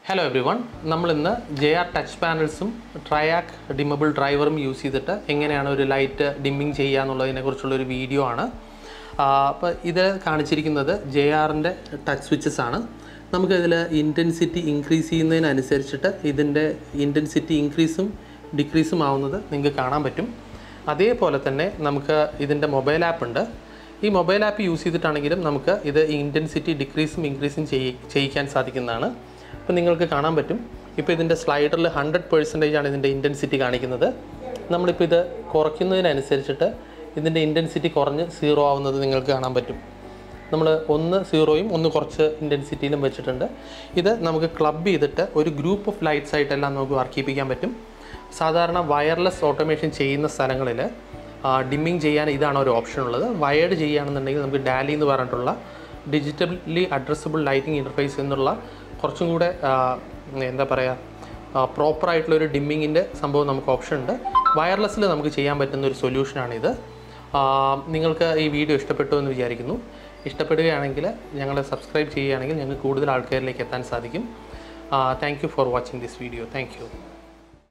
hello everyone നമ്മളിന്ന് J R touch പാനൽസും triac dimmable ഡ്രൈവറും യൂസ് ചെയ്തിട്ട് എങ്ങനെയാണ് ഒരു ലൈറ്റ് ഡിമ്മിങ് ചെയ്യുക എന്നുള്ളതിനെ കുറിച്ചുള്ള ഒരു വീഡിയോ ആണ് അപ്പോൾ ഇത് കാണിച്ചിരിക്കുന്നത് ജെ ആറിൻ്റെ ടച്ച് സ്വിച്ചസ് ആണ് നമുക്കിതിൽ ഇൻറ്റൻസിറ്റി ഇൻക്രീസ് ചെയ്യുന്നതിനനുസരിച്ചിട്ട് ഇതിൻ്റെ ഇൻറ്റൻസിറ്റി ഇൻക്രീസും ഡിക്രീസും ആവുന്നത് നിങ്ങൾക്ക് കാണാൻ പറ്റും അതേപോലെ തന്നെ നമുക്ക് ഇതിൻ്റെ മൊബൈൽ ആപ്പ് ഉണ്ട് ഈ മൊബൈൽ ആപ്പ് യൂസ് ചെയ്തിട്ടാണെങ്കിലും നമുക്ക് ഇത് ഇൻറ്റൻസിറ്റി ഡിക്രീസും ഇൻക്രീസും ചെയ്യി ചെയ്യിക്കാൻ സാധിക്കുന്നതാണ് ഇപ്പോൾ നിങ്ങൾക്ക് കാണാൻ പറ്റും ഇപ്പോൾ ഇതിൻ്റെ സ്ലൈഡറിൽ ഹൺഡ്രഡ് പെർസെൻറ്റേജ് ആണ് ഇതിൻ്റെ ഇൻറ്റൻസിറ്റി കാണിക്കുന്നത് നമ്മളിപ്പോൾ ഇത് കുറയ്ക്കുന്നതിനനുസരിച്ചിട്ട് ഇതിൻ്റെ ഇൻറ്റൻസിറ്റി കുറഞ്ഞ് സീറോ ആവുന്നത് നിങ്ങൾക്ക് കാണാൻ പറ്റും നമ്മൾ ഒന്ന് സീറോയും ഒന്ന് കുറച്ച് ഇൻറ്റൻസിറ്റിയിലും വെച്ചിട്ടുണ്ട് ഇത് നമുക്ക് ക്ലബ് ചെയ്തിട്ട് ഒരു ഗ്രൂപ്പ് ഓഫ് ലൈറ്റ്സ് ആയിട്ടെല്ലാം നമുക്ക് വർക്ക് ചെയ്യിപ്പിക്കാൻ പറ്റും സാധാരണ വയർലെസ് ഓട്ടോമേഷൻ ചെയ്യുന്ന സ്ഥലങ്ങളിൽ ഡിമ്മിങ് ചെയ്യാൻ ഇതാണ് ഒരു ഓപ്ഷൻ ഉള്ളത് വയേർഡ് ചെയ്യുകയാണെന്നുണ്ടെങ്കിൽ നമുക്ക് ഡാലി എന്ന് പറഞ്ഞിട്ടുള്ള ഡിജിറ്റലി അഡ്രസ്സബിൾ ലൈറ്റിംഗ് ഇൻ്റർഫേസ് എന്നുള്ള കുറച്ചും കൂടെ ആ, എന്താ പറയുക പ്രോപ്പറായിട്ടുള്ളൊരു ഡിമ്മിങ്ങിൻ്റെ സംഭവം നമുക്ക് ഓപ്ഷൻ ഉണ്ട് വയർലെസ്സിൽ നമുക്ക് ചെയ്യാൻ പറ്റുന്ന ഒരു സൊല്യൂഷനാണിത് ആ, നിങ്ങൾക്ക് ഈ വീഡിയോ ഇഷ്ടപ്പെട്ടു എന്ന് വിചാരിക്കുന്നു ഇഷ്ടപ്പെടുകയാണെങ്കിൽ ഞങ്ങളെ സബ്സ്ക്രൈബ് ചെയ്യുകയാണെങ്കിൽ ഞങ്ങൾക്ക് കൂടുതൽ ആൾക്കാരിലേക്ക് എത്താൻ സാധിക്കും thank you for watching this video thank U